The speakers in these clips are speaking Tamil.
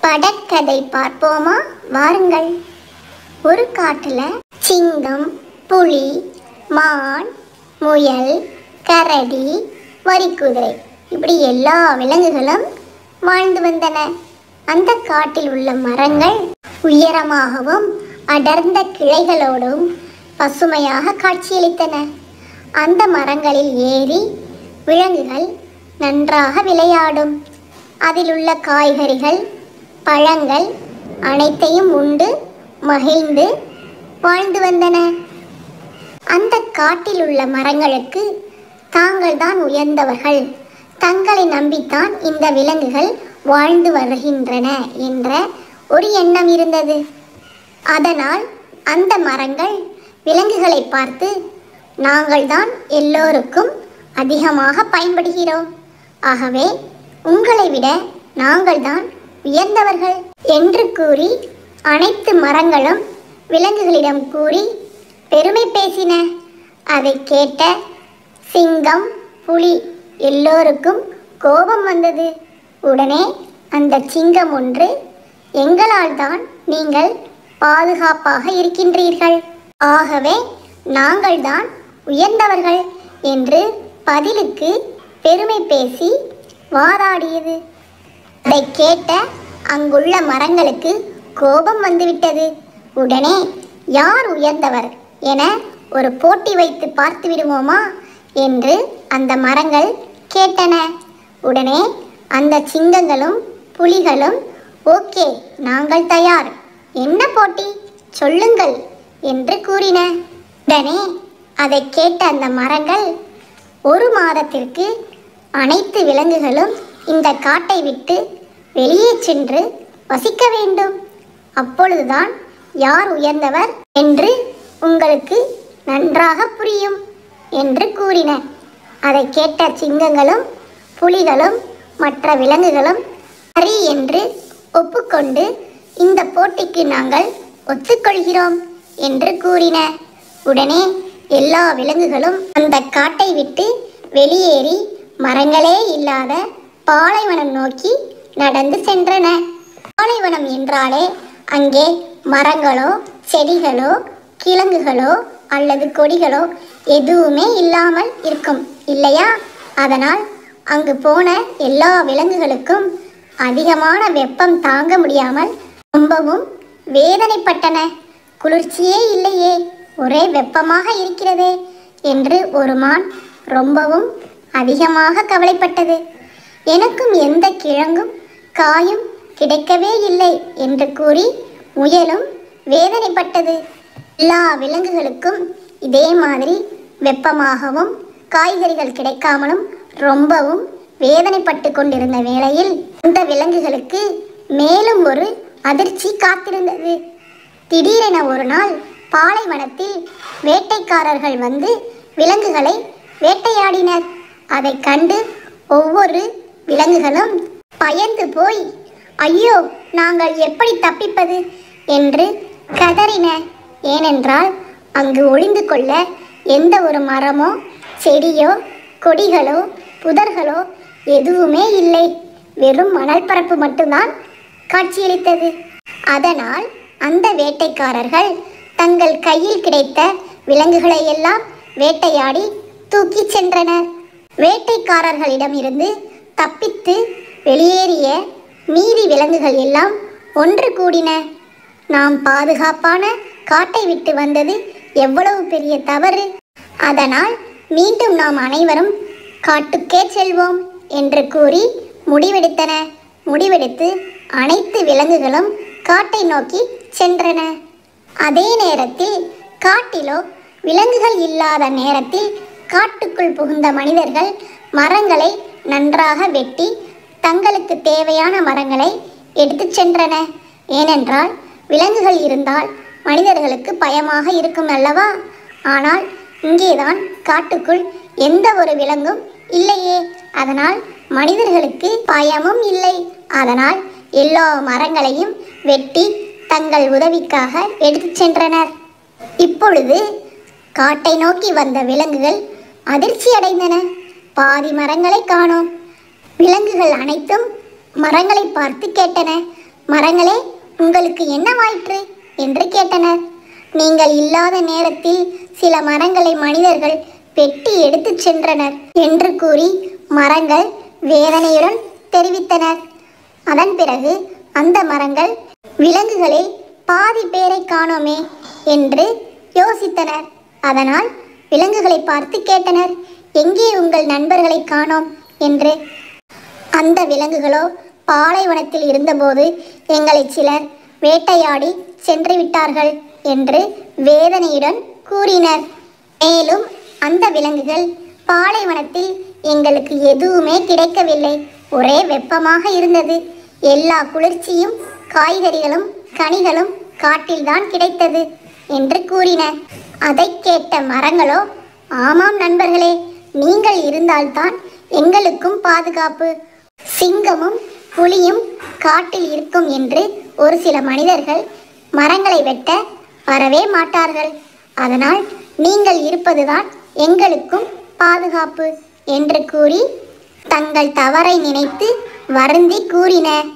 படக்கதை பார்ப்போமா வாருங்கள் ஒரு காட்டுல சிங்கம் புலி மான் முயல் கரடி வரிக்குதிரை இப்படி எல்லா விலங்குகளும் வாழ்ந்து வந்தன அந்த காட்டில் உள்ள மரங்கள் உயரமாகவும் அடர்ந்த கிளைகளோடும் பசுமையாக காட்சியளித்தன அந்த மரங்களில் ஏறி விலங்குகள் நன்றாக விளையாடும் அதில் உள்ள காய்கறிகள் பழங்கள் அனைத்தையும் உண்டு மகிழ்ந்து வாழ்ந்து வந்தன அந்த காட்டில் உள்ள மரங்களுக்கு தாங்கள் தான் உயர்ந்தவர்கள் தங்களை நம்பித்தான் இந்த விலங்குகள் வாழ்ந்து வருகின்றன என்ற ஒரு எண்ணம் இருந்தது அதனால் அந்த மரங்கள் விலங்குகளை பார்த்து நாங்கள் தான் எல்லோருக்கும் அதிகமாக பயன்படுகிறோம் ஆகவே உங்களை விட நாங்கள் தான் உயர்ந்தவர்கள் என்று கூறி அனைத்து மரங்களும் விலங்குகளிடம் கூறி பெருமை பேசின அதை கேட்ட சிங்கம் புலி எல்லோருக்கும் கோபம் வந்தது உடனே அந்த சிங்கம் ஒன்று எங்களால் தான் நீங்கள் பாதுகாப்பாக இருக்கின்றீர்கள் ஆகவே நாங்கள் தான் உயர்ந்தவர்கள் என்று பதிலுக்கு பெருமை பேசி வாதாடியது அதை கேட்ட அங்குள்ள மரங்களுக்கு கோபம் வந்துவிட்டது உடனே யார் உயர்ந்தவர் என ஒரு போட்டி வைத்து பார்த்து விடுவோமா என்று அந்த மரங்கள் கேட்டன உடனே அந்த சிங்கங்களும் புலிகளும் ஓகே நாங்கள் தயார் என்ன போட்டி சொல்லுங்கள் என்று கூறின உடனே அதை கேட்ட அந்த மரங்கள் ஒரு மாதத்திற்கு அனைத்து விலங்குகளும் இந்த காட்டை விட்டு வெளியே சென்று வசிக்க வேண்டும் அப்பொழுதுதான் யார் உயர்ந்தவர் என்று உங்களுக்கு நன்றாக புரியும் என்று கூறின அதை கேட்ட சிங்கங்களும் புலிகளும் மற்ற விலங்குகளும் சரி என்று ஒப்புக்கொண்டு இந்த போட்டிக்கு நாங்கள் ஒத்துக்கொள்கிறோம் என்று கூறின உடனே எல்லா விலங்குகளும் அந்த காட்டை விட்டு வெளியேறி மரங்களே இல்லாத பாலைவனம் நோக்கி நடந்து சென்றன பாலைவனம் என்றாலே அங்கே மரங்களோ செடிகளோ கிழங்குகளோ அல்லது கொடிகளோ எதுவுமே இல்லாமல் இருக்கும் இல்லையா அதனால் அங்கு போன எல்லா விலங்குகளுக்கும் அதிகமான வெப்பம் தாங்க முடியாமல் ரொம்பவும் வேதனைப்பட்டன குளிர்ச்சியே இல்லையே ஒரே வெப்பமாக இருக்கிறதே என்று ஒரு மான் ரொம்பவும் அதிகமாக கவலைப்பட்டது எனக்கும் எந்த கிழங்கும் காயும் கிடைக்கவே இல்லை என்று கூறி முயலும் வேதனைப்பட்டது எல்லா விலங்குகளுக்கும் இதே மாதிரி வெப்பமாகவும் காய்கறிகள் கிடைக்காமலும் ரொம்பவும் வேதனைப்பட்டு கொண்டிருந்த வேளையில் இந்த விலங்குகளுக்கு மேலும் ஒரு அதிர்ச்சி காத்திருந்தது திடீரென ஒரு நாள் பாலைவனத்தில் வேட்டைக்காரர்கள் வந்து விலங்குகளை வேட்டையாடினர் அதைக் கண்டு ஒவ்வொரு விலங்குகளும் பயந்து போய் ஐயோ நாங்கள் எப்படி தப்பிப்பது என்று கதறின ஏனென்றால் அங்கு ஒளிந்து கொள்ள எந்த ஒரு மரமோ செடியோ கொடிகளோ புதர்களோ எதுவுமே இல்லை வெறும் மணல் பரப்பு மட்டும்தான் காட்சியளித்தது அதனால் அந்த வேட்டைக்காரர்கள் தங்கள் கையில் கிடைத்த விலங்குகளை எல்லாம் வேட்டையாடி தூக்கிச் சென்றனர் வேட்டைக்காரர்களிடமிருந்து தப்பித்து வெளியேறிய மீதி விலங்குகள் எல்லாம் ஒன்று கூடின நாம் பாதுகாப்பான காட்டை விட்டு வந்தது எவ்வளவு பெரிய தவறு அதனால் மீண்டும் நாம் அனைவரும் காட்டுக்கே செல்வோம் என்று கூறி முடிவெடுத்தன முடிவெடுத்து அனைத்து விலங்குகளும் காட்டை நோக்கி சென்றன அதே நேரத்தில் காட்டிலோ விலங்குகள் இல்லாத நேரத்தில் காட்டுக்குள் புகுந்த மனிதர்கள் மரங்களை நன்றாக வெட்டி தங்களுக்கு தேவையான மரங்களை எடுத்துச் சென்றன ஏனென்றால் விலங்குகள் இருந்தால் மனிதர்களுக்கு பயமாக இருக்கும் அல்லவா ஆனால் இங்கேதான் காட்டுக்குள் எந்த ஒரு விலங்கும் இல்லையே அதனால் மனிதர்களுக்கு பயமும் இல்லை அதனால் எல்லா மரங்களையும் வெட்டி தங்கள் உதவிக்காக எடுத்துச் சென்றனர் இப்பொழுது காட்டை நோக்கி வந்த விலங்குகள் அதிர்ச்சி அடைந்தன பாதி மரங்களை காணோம் விலங்குகள் அனைத்தும் மரங்களை பார்த்து கேட்டன மரங்களே உங்களுக்கு என்னவாயிற்று என்று கேட்டனர் நீங்கள் இல்லாத நேரத்தில் சில மரங்களை மனிதர்கள் வெட்டி எடுத்துச் சென்றனர் என்று கூறி மரங்கள் வேதனையுடன் தெரிவித்தனர் அதன் பிறகு அந்த மரங்கள் விலங்குகளில் பாதி பேரை காணோமே என்று யோசித்தனர் அதனால் விலங்குகளை பார்த்து கேட்டனர் எங்கே உங்கள் நண்பர்களை காணோம் என்று அந்த விலங்குகளோ பாலைவனத்தில் இருந்தபோது எங்களை சிலர் வேட்டையாடி சென்று விட்டார்கள் என்று வேதனையுடன் கூறினர் மேலும் அந்த விலங்குகள் பாலைவனத்தில் எங்களுக்கு எதுவுமே கிடைக்கவில்லை ஒரே வெப்பமாக இருந்தது எல்லா குளிர்ச்சியும் காய்கறிகளும் கனிகளும் காட்டில்தான் கிடைத்தது என்று கூறின அதை கேட்ட மரங்களோ ஆமாம் நண்பர்களே நீங்கள் இருந்தால்தான் எங்களுக்கும் பாதுகாப்பு சிங்கமும் புலியும் காட்டில் இருக்கும் என்று ஒரு சில மனிதர்கள் மரங்களை வெட்ட வரவே மாட்டார்கள் அதனால் நீங்கள் இருப்பதுதான் எங்களுக்கும் பாதுகாப்பு என்று கூறி தங்கள் தவறை நினைத்து வருந்தி கூறினர்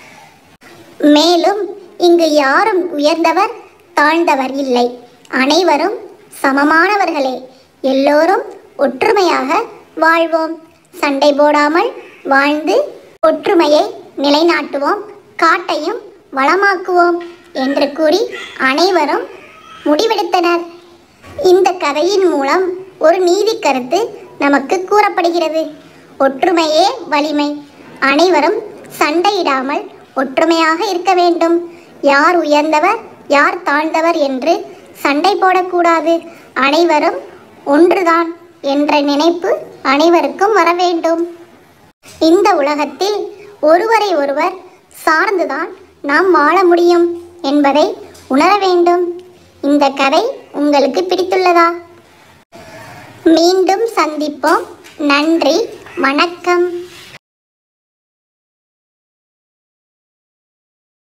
மேலும் இங்கு யாரும் உயர்ந்தவர் தாழ்ந்தவர் இல்லை அனைவரும் சமமானவர்களே எல்லோரும் ஒற்றுமையாக வாழ்வோம் சண்டை போடாமல் வாழ்ந்து ஒற்றுமையை நிலைநாட்டுவோம் காட்டையும் வளமாக்குவோம் என்று கூறி அனைவரும் முடிவெடுத்தனர் இந்த கதையின் மூலம் ஒரு நீதி கருத்து நமக்கு கூறப்படுகிறது ஒற்றுமையே வலிமை அனைவரும் சண்டையிடாமல் ஒற்றுமையாக இருக்க வேண்டும் யார் உயர்ந்தவர் யார் தாழ்ந்தவர் என்று சண்டை போடக்கூடாது அனைவரும் ஒன்றுதான் என்ற நினைப்பு அனைவருக்கும் வர வேண்டும் இந்த உலகத்தில் ஒருவரை ஒருவர் சார்ந்துதான் நாம் வாழ முடியும் என்பதை உணர வேண்டும் இந்த கதை உங்களுக்கு பிடித்துள்ளதா மீண்டும் சந்திப்போம் நன்றி வணக்கம்